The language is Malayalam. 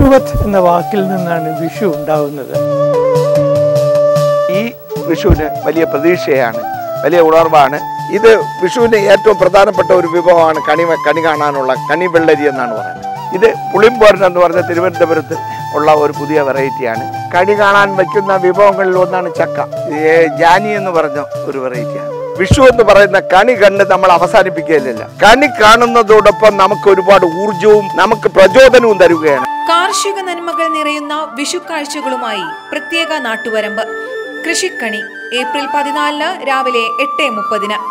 വിഷുവത് എന്ന വാക്കിൽ നിന്നാണ് വിഷു ഉണ്ടാവുന്നത് ഈ വിഷുവിന് വലിയ പ്രതീക്ഷയാണ് വലിയ ഉണർവാണ് ഇത് വിഷുവിന് ഏറ്റവും പ്രധാനപ്പെട്ട ഒരു വിഭവമാണ് കണി കണി കാണാനുള്ള കണി വെള്ളരി എന്നാണ് പറയുന്നത് ഇത് പുളിമ്പോരൻ എന്ന് പറഞ്ഞ തിരുവനന്തപുരത്ത് ഉള്ള ഒരു പുതിയ വെറൈറ്റിയാണ് കണി കാണാൻ വയ്ക്കുന്ന വിഭവങ്ങളിൽ ഒന്നാണ് ചക്ക ഏ, ജാനി എന്ന് പറഞ്ഞ ഒരു വെറൈറ്റിയാണ് വിഷു എന്ന് പറയുന്ന കണി കണ്ട് നമ്മൾ അവസാനിപ്പിക്കുകയില്ല കണി കാണുന്നതോടൊപ്പം നമുക്ക് ഒരുപാട് ഊർജവും നമുക്ക് പ്രചോദനവും തരുകയാണ് കാർഷിക നന്മകൾ നിറയുന്ന വിഷുക്കാഴ്ചകളുമായി പ്രത്യേക നാട്ടുവരമ്പ് കൃഷിക്കണി ഏപ്രിൽ പതിനാലിന് രാവിലെ എട്ട് മുപ്പതിന്